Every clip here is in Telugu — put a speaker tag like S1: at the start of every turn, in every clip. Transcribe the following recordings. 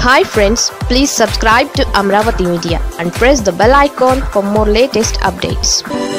S1: hi friends please subscribe to Amaravati media and press the bell icon for more latest updates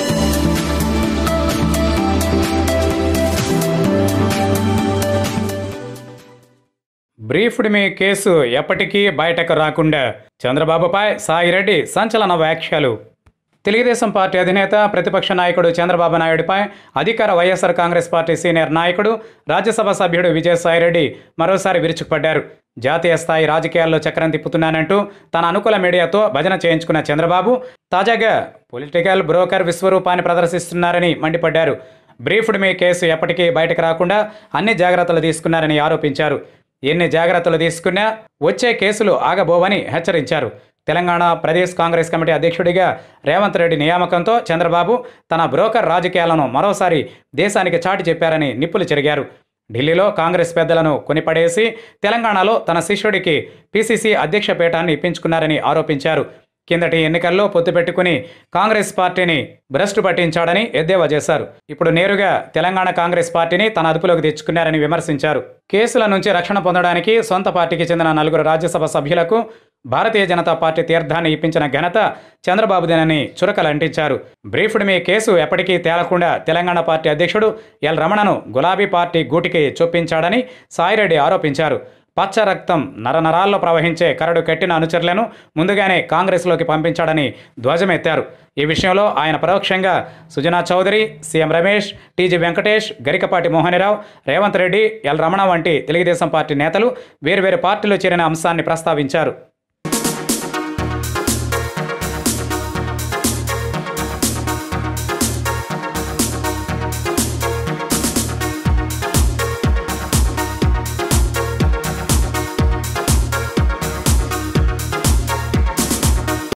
S2: briefed మీ కేసు ఎప్పటికీ బయటకు రాకుండా చంద్రబాబుపై సాయిరెడ్డి సంచలన వ్యాఖ్యలు తెలుగుదేశం పార్టీ అధినేత ప్రతిపక్ష నాయకుడు చంద్రబాబు నాయుడుపై అధికార వైఎస్ఆర్ కాంగ్రెస్ పార్టీ సీనియర్ నాయకుడు రాజ్యసభ సభ్యుడు విజయసాయిరెడ్డి మరోసారి విరుచుకుపడ్డారు జాతీయ స్థాయి రాజకీయాల్లో చక్రం తిప్పుతున్నానంటూ తన అనుకూల మీడియాతో భజన చేయించుకున్న చంద్రబాబు తాజాగా పొలిటికల్ బ్రోకర్ విశ్వరూపాన్ని ప్రదర్శిస్తున్నారని మండిపడ్డారు బ్రీఫ్డ్ మీ కేసు ఎప్పటికీ బయటకు రాకుండా అన్ని జాగ్రత్తలు తీసుకున్నారని ఆరోపించారు ఎన్ని జాగ్రత్తలు తీసుకున్నా వచ్చే కేసులు ఆగబోవని హెచ్చరించారు తెలంగాణ ప్రదేశ్ కాంగ్రెస్ కమిటీ అధ్యక్షుడిగా రేవంత్ రెడ్డి నియామకంతో చంద్రబాబు తన బ్రోకర్ రాజకీయాలను మరోసారి దేశానికి చాటి చెప్పారని నిప్పులు చెరిగారు ఢిల్లీలో కాంగ్రెస్ పెద్దలను కొనిపడేసి తెలంగాణలో తన శిష్యుడికి పీసీసీ అధ్యక్ష పీఠాన్ని ఇప్పించుకున్నారని ఆరోపించారు కిందటి ఎన్నికల్లో పొత్తు పెట్టుకుని కాంగ్రెస్ పార్టీని భ్రష్టు పట్టించాడని ఎద్దేవా చేశారు ఇప్పుడు నేరుగా తెలంగాణ కాంగ్రెస్ పార్టీని తన అదుపులోకి తెచ్చుకున్నారని విమర్శించారు కేసుల నుంచి రక్షణ పొందడానికి సొంత పార్టీకి చెందిన నలుగురు రాజ్యసభ సభ్యులకు భారతీయ జనతా పార్టీ తీర్థాన్ని ఇప్పించిన ఘనత చంద్రబాబుదేనని చురకలంటించారు బ్రీఫ్డ్ మీ కేసు ఎప్పటికీ తేలకుండా తెలంగాణ పార్టీ అధ్యక్షుడు ఎల్ రమణను గులాబీ పార్టీ గూటికి చొప్పించాడని సాయిరెడ్డి ఆరోపించారు పచ్చ రక్తం నరనరాల్లో ప్రవహించే కరడు కట్టిన అనుచరులను ముందుగానే కాంగ్రెస్లోకి పంపించాడని ధ్వజమెత్తారు ఈ విషయంలో ఆయన పరోక్షంగా Sujana Chowdary CM Ramesh TG Venkatesh Garikapati Mohana Rao Revanth Reddy L Ramana వంటి తెలుగుదేశం పార్టీ నేతలు వేర్వేరు పార్టీలో చేరిన అంశాన్ని ప్రస్తావించారు